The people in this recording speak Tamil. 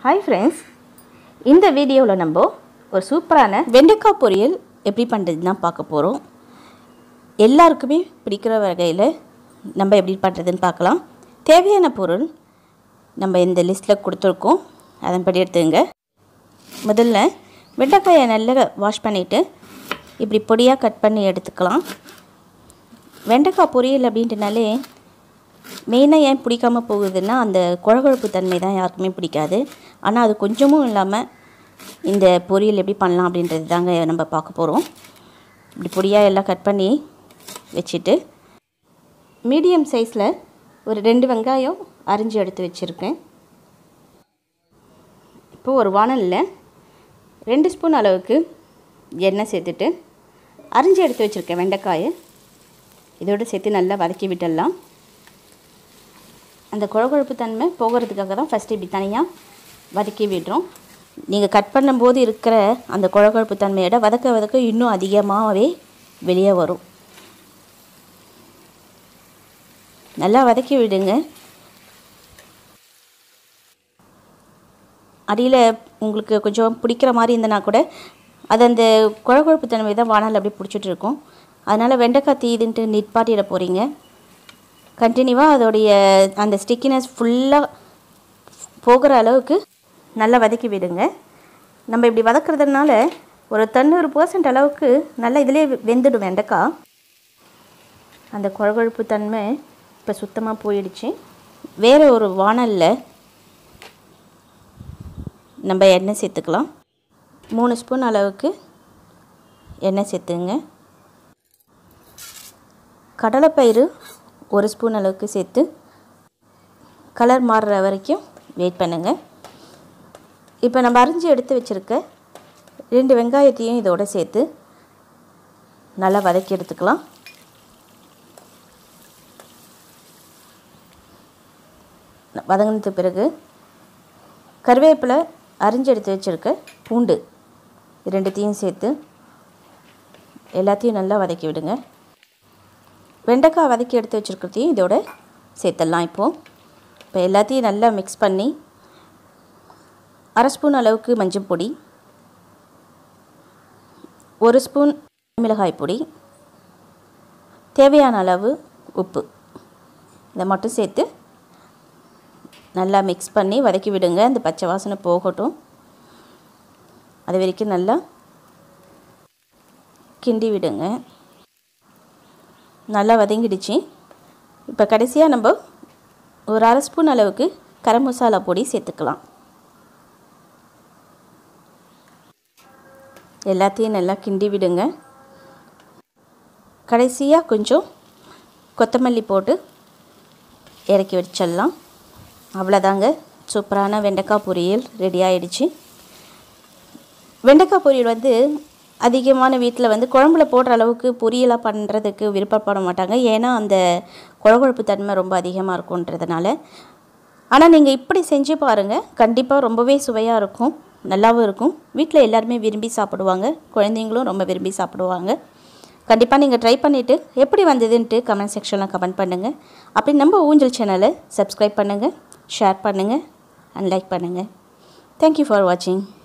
ஹாய் ஃப்ரெண்ட்ஸ் இந்த வீடியோவில் நம்ம ஒரு சூப்பரான வெண்டைக்காய் பொரியல் எப்படி பண்ணுறதுன்னு தான் பார்க்க போகிறோம் எல்லாருக்குமே பிடிக்கிற வகையில் நம்ம எப்படி பண்ணுறதுன்னு பார்க்கலாம் தேவையான பொருள் நம்ம இந்த லிஸ்ட்டில் கொடுத்துருக்கோம் அதன்படி எடுத்துங்க முதல்ல வெண்டைக்காயை நல்லா வாஷ் பண்ணிவிட்டு இப்படி பொடியாக கட் பண்ணி எடுத்துக்கலாம் வெண்டைக்காய் பொரியல் அப்படின்ட்டுனாலே மெயினாக ஏன் பிடிக்காம போகுதுன்னா அந்த குழகுழப்பு தன்மை தான் யாருக்குமே பிடிக்காது ஆனால் அது கொஞ்சமும் இல்லாமல் இந்த பொரியல் எப்படி பண்ணலாம் அப்படின்றது தாங்க நம்ம பார்க்க போகிறோம் இப்படி பொடியாக எல்லாம் கட் பண்ணி வச்சுட்டு மீடியம் சைஸில் ஒரு ரெண்டு வெங்காயம் அரிஞ்சு எடுத்து வச்சுருக்கேன் இப்போது ஒரு வானலில் ரெண்டு ஸ்பூன் அளவுக்கு எண்ணெய் சேர்த்துட்டு அரிஞ்சு எடுத்து வச்சுருக்கேன் வெண்டைக்காயை இதோடு சேர்த்து நல்லா வதக்கி விட்டுடலாம் அந்த குழகுழப்பு தன்மை போகிறதுக்காக தான் ஃபஸ்ட்டு இப்படி தனியாக வதக்கி விடுறோம் நீங்கள் கட் பண்ணும்போது இருக்கிற அந்த குழகுழப்பு தன்மையோட வதக்க வதக்க இன்னும் அதிகமாகவே வெளியே வரும் நல்லா வதக்கி விடுங்க அடியில் உங்களுக்கு கொஞ்சம் பிடிக்கிற மாதிரி இருந்தனா கூட அது அந்த குழகுழப்பு தன்மை தான் வானல் அப்படியே பிடிச்சிட்டு இருக்கும் அதனால் வெண்டைக்காய் தீதுன்ட்டு நிற்பாட்டிட போகிறீங்க கண்டினியூவாக அதோடைய அந்த ஸ்டிக்கினஸ் ஃபுல்லாக போகிற அளவுக்கு நல்லா வதக்கி விடுங்க நம்ம இப்படி வதக்குறதுனால ஒரு தொண்ணூறு பர்சன்ட் அளவுக்கு நல்லா இதிலே வெந்துடும் வெண்டைக்காய் அந்த குழகுழப்பு தன்மை இப்போ சுத்தமாக போயிடுச்சு வேறு ஒரு வானலில் நம்ம எண்ணெய் சேர்த்துக்கலாம் மூணு ஸ்பூன் அளவுக்கு எண்ணெய் சேர்த்துங்க கடலைப்பயிறு ஒரு ஸ்பூன் அளவுக்கு சேர்த்து கலர் மாறுற வரைக்கும் வெயிட் பண்ணுங்கள் இப்போ நம்ம அரிஞ்சு எடுத்து வச்சுருக்க ரெண்டு வெங்காயத்தையும் இதோட சேர்த்து நல்லா வதக்கி எடுத்துக்கலாம் வதங்கினது பிறகு கருவேப்பிலை அரிஞ்சு எடுத்து வச்சுருக்க பூண்டு ரெண்டுத்தையும் சேர்த்து எல்லாத்தையும் நல்லா வதக்கி விடுங்க வெண்டைக்காய் வதக்கி எடுத்து வச்சுருக்கிறதையும் இதோட சேர்த்துடலாம் இப்போது இப்போ எல்லாத்தையும் நல்லா மிக்ஸ் பண்ணி அரை ஸ்பூன் அளவுக்கு மஞ்சள் பொடி ஒரு ஸ்பூன் மிளகாய் பொடி தேவையான அளவு உப்பு இதை மட்டும் சேர்த்து நல்லா மிக்ஸ் பண்ணி வதக்கி விடுங்க இந்த பச்சை வாசனை போகட்டும் அது வரைக்கும் நல்லா கிண்டி விடுங்க நல்லா வதங்கிடுச்சு இப்போ கடைசியாக நம்ம ஒரு அரை ஸ்பூன் அளவுக்கு கரம் மசாலா பொடி சேர்த்துக்கலாம் எல்லாத்தையும் நல்லா கிண்டி விடுங்க கடைசியாக கொஞ்சம் கொத்தமல்லி போட்டு இறக்கி வச்சிடலாம் அவ்வளோதாங்க சூப்பரான வெண்டைக்காய் பொரியல் ரெடி ஆகிடுச்சு வெண்டைக்காய் பொரியல் வந்து அதிகமான வீட்டில் வந்து குழம்புல போடுற அளவுக்கு பொரியலாக பண்ணுறதுக்கு விருப்பப்பட மாட்டாங்க ஏன்னா அந்த குழகுழப்பு தன்மை ரொம்ப அதிகமாக இருக்குன்றதுனால ஆனால் நீங்கள் இப்படி செஞ்சு பாருங்கள் கண்டிப்பாக ரொம்பவே சுவையாக இருக்கும் நல்லாவும் இருக்கும் வீட்டில் எல்லாருமே விரும்பி சாப்பிடுவாங்க குழந்தைங்களும் ரொம்ப விரும்பி சாப்பிடுவாங்க கண்டிப்பாக நீங்கள் ட்ரை பண்ணிவிட்டு எப்படி வந்ததுன்ட்டு கமெண்ட் செக்ஷனில் கமெண்ட் பண்ணுங்கள் அப்படி நம்ம ஊஞ்சல் சேனலை சப்ஸ்கிரைப் பண்ணுங்கள் ஷேர் பண்ணுங்கள் அண்ட் லைக் பண்ணுங்கள் தேங்க்யூ ஃபார் வாட்சிங்